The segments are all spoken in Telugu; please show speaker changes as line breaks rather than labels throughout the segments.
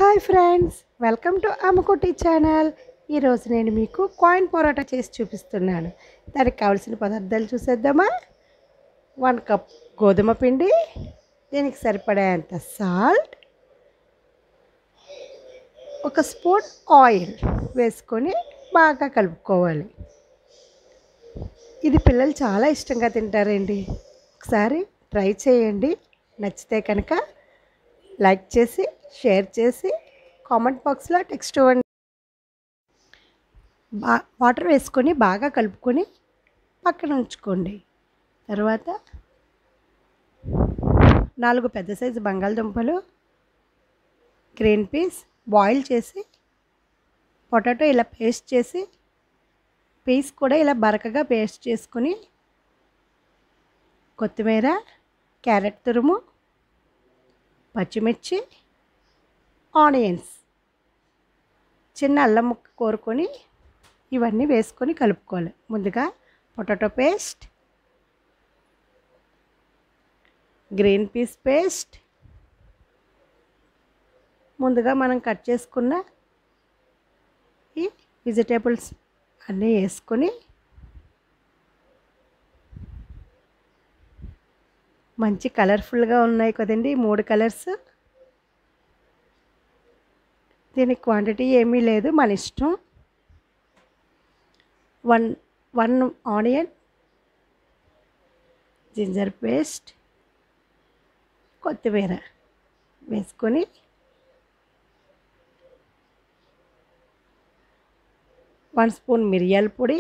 hi friends welcome to Ammakuti channel ఈరోజు నేను మీకు కాయిన్ పొరాటా చేసి చూపిస్తున్నాను దానికి కావాల్సిన పదార్థాలు చూసేద్దామా వన్ కప్ గోధుమ పిండి దీనికి సరిపడేంత సాల్ట్ ఒక స్పూన్ ఆయిల్ వేసుకొని బాగా కలుపుకోవాలి ఇది పిల్లలు చాలా ఇష్టంగా తింటారండి ఒకసారి ట్రై చేయండి నచ్చితే కనుక లైక్ చేసి షేర్ చేసి కామెంట్ బాక్స్లో టెక్స్ట్ ఇవ్వండి బా వాటర్ వేసుకొని బాగా కలుపుకొని పక్కన ఉంచుకోండి తర్వాత నాలుగు పెద్ద సైజు బంగాళదుంపలు గ్రీన్ పీస్ బాయిల్ చేసి పొటాటో ఇలా పేస్ట్ చేసి పీస్ కూడా ఇలా బరకగా పేస్ట్ చేసుకొని కొత్తిమీర క్యారెట్ తురుము పచ్చిమిర్చి ఆనియన్స్ చిన్న అల్లం ముక్క కోరుకొని ఇవన్నీ వేసుకొని కలుపుకోవాలి ముందుగా potato paste green peas paste ముందుగా మనం కట్ చేసుకున్న ఈ వెజిటేబుల్స్ అన్నీ వేసుకొని మంచి కలర్ఫుల్గా ఉన్నాయి కదండి మూడు కలర్స్ దీనికి క్వాంటిటీ ఏమీ లేదు మన ఇష్టం one one onion ginger paste కొత్తిమీర వేసుకొని వన్ స్పూన్ మిరియాల పొడి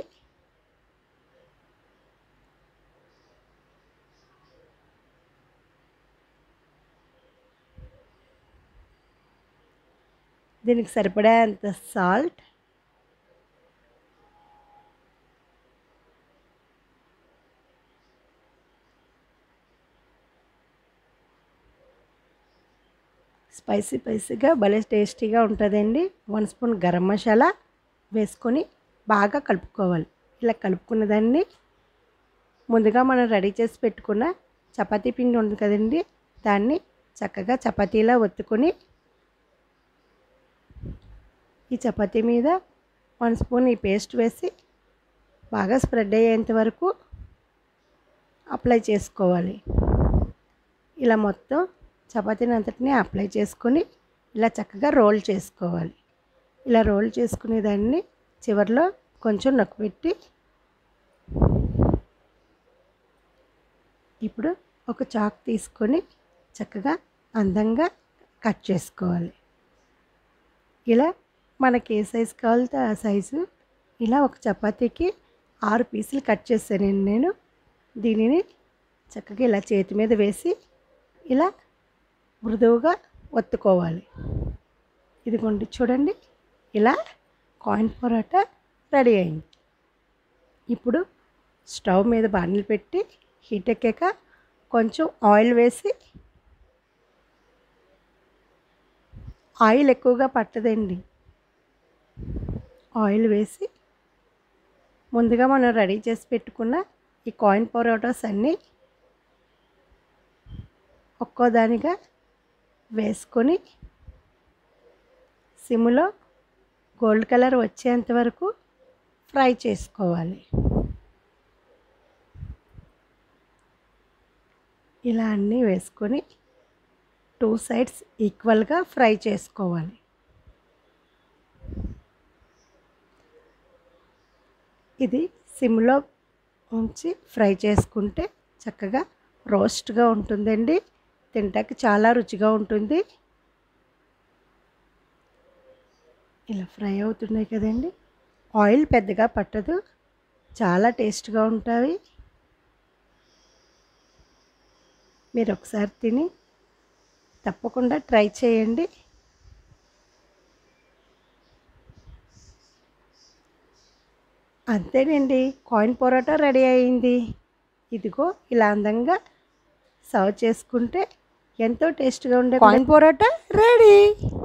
దీనికి సరిపడేంత సాల్ట్ స్పైసీ స్పైసీగా భలే టేస్టీగా ఉంటుందండి వన్ స్పూన్ గరం మసాలా వేసుకొని బాగా కలుపుకోవాలి ఇలా కలుపుకున్న దాన్ని ముందుగా మనం రెడీ చేసి పెట్టుకున్న చపాతీ పిండి ఉంది కదండి దాన్ని చక్కగా చపాతీలా ఒత్తుకొని ఈ చపాతీ మీద వన్ స్పూన్ ఈ పేస్ట్ వేసి బాగా స్ప్రెడ్ అయ్యేంత వరకు అప్లై చేసుకోవాలి ఇలా మొత్తం చపాతీని అంతటిని అప్లై చేసుకొని ఇలా చక్కగా రోల్ చేసుకోవాలి ఇలా రోల్ చేసుకునే దాన్ని చివరిలో కొంచెం నొక్కిపెట్టి ఇప్పుడు ఒక చాక్ తీసుకొని చక్కగా అందంగా కట్ చేసుకోవాలి ఇలా మనకి ఏ సైజు కావాలితే ఆ సైజు ఇలా ఒక చపాతీకి ఆరు పీసులు కట్ చేశానండి నేను దీనిని చక్కగా ఇలా చేతి మీద వేసి ఇలా మృదువుగా ఒత్తుకోవాలి ఇదిగోండి చూడండి ఇలా కాయిన్ పొరాటా రెడీ అయింది ఇప్పుడు స్టవ్ మీద బాణలు పెట్టి హీట్ ఎక్కాక కొంచెం ఆయిల్ వేసి ఆయిల్ ఎక్కువగా పట్టదండి ఆయిల్ వేసి ముందుగా మనం రెడీ చేసి పెట్టుకున్న ఈ కాయిన్ పొరోటాస్ అన్నీ ఒక్కోదానిగా వేసుకొని సిమ్లో గోల్డ్ కలర్ వచ్చేంత వరకు ఫ్రై చేసుకోవాలి ఇలా అన్నీ వేసుకొని టూ సైడ్స్ ఈక్వల్గా ఫ్రై చేసుకోవాలి ఇది సిమ్లో ఉంచి ఫ్రై చేసుకుంటే చక్కగా రోస్ట్గా ఉంటుందండి తింటాకి చాలా రుచిగా ఉంటుంది ఇలా ఫ్రై అవుతున్నాయి కదండి ఆయిల్ పెద్దగా పట్టదు చాలా టేస్ట్గా ఉంటాయి మీరు ఒకసారి తిని తప్పకుండా ట్రై చేయండి అంతేనండి కాయిన్ పొరోటా రెడీ అయింది ఇదిగో ఇలా అందంగా సర్వ్ చేసుకుంటే ఎంతో టేస్ట్గా ఉండే కాయిన్ పొరోటా రెడీ